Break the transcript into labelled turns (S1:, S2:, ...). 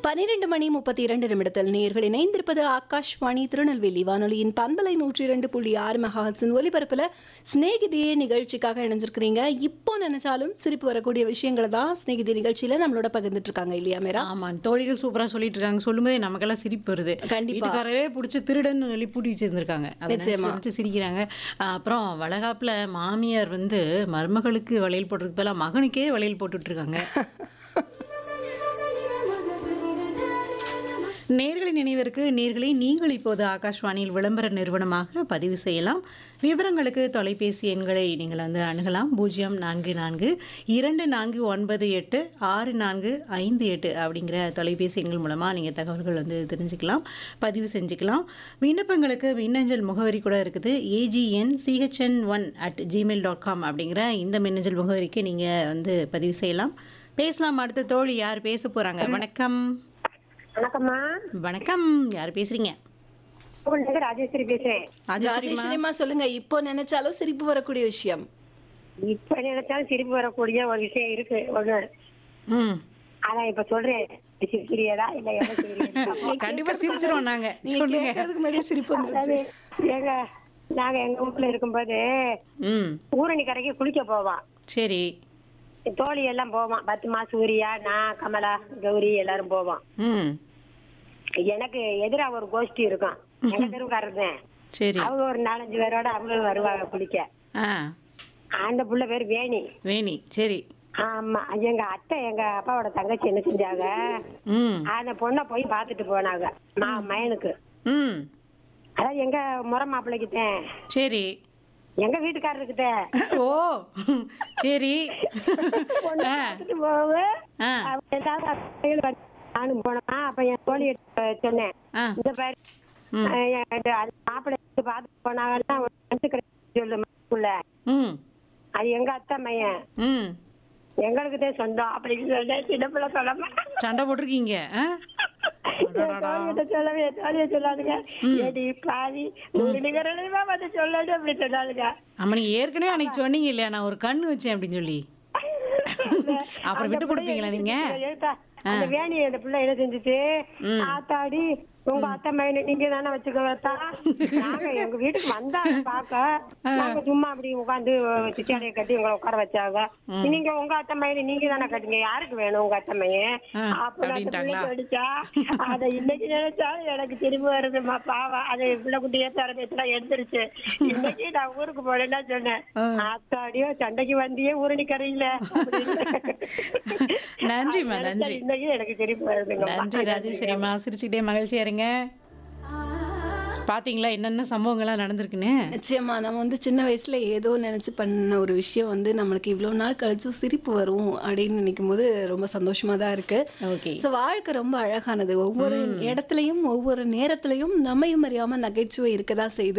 S1: பனிரெண்டு மணி முப்பத்தி இரண்டு நிமிடத்தில் நேர்கள் இணைந்திருப்பது ஆகாஷ்வாணி திருநெல்வேலி வானொலியின் பண்பலை நூற்றி இரண்டு புள்ளி ஆறு மெகாஹட்ஸின் ஒலிபரப்புல சிநேகிதியே நிகழ்ச்சிக்காக இணைஞ்சிருக்கிறீங்க இப்போ நினைச்சாலும் சிரிப்பு வரக்கூடிய விஷயங்களை தான் சிநேகிதி நிகழ்ச்சியில நம்மளோட பகிர்ந்துட்டு இருக்காங்க இல்லையா மேரா
S2: ஆமா தோழிகள் சூப்பரா சொல்லிட்டு இருக்காங்க சொல்லும்போது நமக்கெல்லாம் சிரிப்பு வருது
S1: கண்டிப்பா.
S2: வீட்டுக்காரரே பிடிச்சி திருடன்னு சொல்லி பூட்டி வச்சிருந்திருக்காங்க அதை நினைச்சு
S1: நிச்சயமா.
S2: நினைச்சு சிரிக்கிறாங்க ஆஹ் அப்புறம் வளகாப்புல மாமியார் வந்து மருமகளுக்கு வளையல் போட்டதுக்கு பதிலா மகனுக்கே வளையல் போட்டுட்டு இருக்காங்க நேர்களின் நினைவிற்கு நேர்களை நீங்கள் இப்போது ஆகாஷ்வாணியில் விளம்பர நிறுவனமாக பதிவு செய்யலாம் விவரங்களுக்கு தொலைபேசி எண்களை நீங்கள் வந்து அணுகலாம் பூஜ்ஜியம் நான்கு நான்கு இரண்டு நான்கு ஒன்பது எட்டு ஆறு நான்கு ஐந்து எட்டு அப்படிங்கிற தொலைபேசி எண்கள் மூலமாக நீங்கள் தகவல்கள் வந்து தெரிஞ்சுக்கலாம் பதிவு செஞ்சுக்கலாம் விண்ணப்பங்களுக்கு மின்னஞ்சல் முகவரி கூட இருக்குது A G N C H N one at Gmail dot com அப்படிங்கிற இந்த மின்னஞ்சல் முகவரிக்கு நீங்கள் வந்து பதிவு செய்யலாம் பேசலாம் அடுத்த தோழி யார் பேச போகிறாங்க வணக்கம்
S3: வணக்கம்மா
S2: வணக்கம் யார் பேசுறீங்க
S3: உங்களுக்கு ராஜேஸ்வரி பேசுறேன்
S2: ராஜேஸ்வரிமா
S1: ராஜேஸ்வரிமா சொல்லுங்க இப்போ நினைச்சாலும் சிரிப்பு வரக்கூடிய விஷயம்
S3: இப்ப நினைச்சாலும் சிரிப்பு வரக்கூடிய ஒரு விஷயம் இருக்கு ஒண்ணு
S2: ம்
S3: அதான் இப்ப சொல்றேன் சிரிக்கிறியதா இல்ல எதை சிரிக்கிறீங்க?
S2: கண்டிப்பா சிரிச்சிருவோம் நாங்க
S1: நீங்க
S2: சொல்லுங்க
S1: கேட்கறதுக்கு முன்னாடியே சிரிப்பு வந்துருச்சு
S3: அதாவது எங்க நாங்க எங்க வீட்டுல இருக்கும்போது
S2: ம்
S3: ஊரணி கரைக்கு குளிக்க போவோம்
S2: சரி
S3: தோழி எல்லாம் போவோம் பத்து மாசம் சூரியா நான் கமலா கௌரி எல்லாரும் போவோம்
S2: ம்
S3: எனக்கு எதிரா ஒரு கோஷ்டி இருக்கும் எங்க தெருவுக்காரர்
S2: சரி
S3: அவங்க ஒரு நாலஞ்சு பேரோட அவங்களும் வருவாங்க குளிக்க
S2: ஆ
S3: அந்த புள்ள பேர் வேணி
S2: வேணி சரி
S3: ஆமா எங்க அத்தை எங்க அப்பாவோட தங்கச்சி என்ன செஞ்சாங்க
S2: ம்
S3: அந்த பொண்ணை போய் பார்த்துட்டு போனாங்க மா மயனுக்கு
S2: ம்
S3: அதான் எங்க முறை மாப்பிள்ளைக்கிட்டேன்
S2: சரி
S3: எங்க வீட்டுக்காரருக்கிட்ட
S2: ஓ சரி ஆ
S3: பார்த்துட்டு போக
S2: ஆ
S3: அவங்க ஏதாவது அத்தைகள் வந்து நானும் போனேன் அப்ப என் தோழி சொன்னேன்
S2: ஆ
S3: இந்த பேர்
S2: ம்.
S3: மாப்பிள்ளை பார்த்துட்டு போனாங்கன்னா ஒரு மனசு கிடையாது சொல்லு மாப்பிள்ள
S2: ம்
S3: அது எங்க அத்தை மையன்
S2: ம்
S3: எங்களுக்கு தான் சொந்தம் அப்படின்னு சொன்னேன் சின்ன பிள்ளை சொல்லாம
S2: சண்டை போட்டிருக்கீங்க ஆ அடடடா.
S3: தோழிகிட்ட சொல்லவே தோழிய சொல்லாதுங்க ஏடி பாதி ஒரு நிகரலையுமா வந்து சொல்லணும் அப்படி சொன்னாலுங்க
S2: ஆமா நீங்க ஏற்கனவே அன்னைக்கு சொன்னீங்க இல்லையா நான் ஒரு கண்ணு வச்சேன் அப்படின்னு சொல்லி அப்புறம் விட்டு கொடுப்பீங்களா நீங்க
S3: ஏத்தா, அந்த வேணி அந்த பிள்ளை என்ன செஞ்சுச்சு ஆத்தாடி உங்க அத்தை மையனை நீங்க தானே வச்சுக்கோத்தா நாங்க எங்க வீட்டுக்கு வந்தாங்க பாக்க நாங்க சும்மா அப்படி உட்காந்து சிச்சாடைய கட்டி உங்களை உட்கார வச்சாங்க நீங்க உங்க அத்தை மையனை நீங்க தானே கட்டுங்க யாருக்கு வேணும் உங்க அத்தை மையன்
S2: ஆ,
S3: அப்ப அந்த
S2: அப்படின்ட்டாங்களா?
S3: பிள்ளை அடிச்சா அத இன்னைக்கு நினைச்சாலும் எனக்கு திரும்பி வருதுமா பாவம் அது பிள்ளை குட்டி ஏத்தார பேசலாம் எடுத்துருச்சு இன்னைக்கு நான் ஊருக்கு போனேன்னா சொன்னேன் ஆத்தாடியோ சண்டைக்கு வந்தியே ஊரணி கரையில
S2: நன்றிம்மா, நன்றி.
S3: இன்னைக்கு எனக்கு திரும்பி வருதுங்க
S2: நன்றி ராஜேஸ்வரிம்மா சிரிச்சுக்கிட்டே மகிழ்ச்சியா இருங்க பாத்தீங்களா என்னென்ன சம்பவங்கள்லாம் நடந்திருக்குன்னு
S1: நிச்சயமா நம்ம வந்து சின்ன வயசுல ஏதோ நினைச்சு பண்ண ஒரு விஷயம் வந்து நம்மளுக்கு இவ்வளவு நாள் கழிச்சும் சிரிப்பு வரும் அப்படின்னு நினைக்கும் போது ரொம்ப சந்தோஷமா தான் இருக்கு
S2: ஓகே
S1: ஸோ வாழ்க்கை ரொம்ப அழகானது ஒவ்வொரு இடத்துலையும் ஒவ்வொரு நேரத்திலையும் நம்மையும் அறியாம நகைச்சுவை இருக்கதான் செய்யுது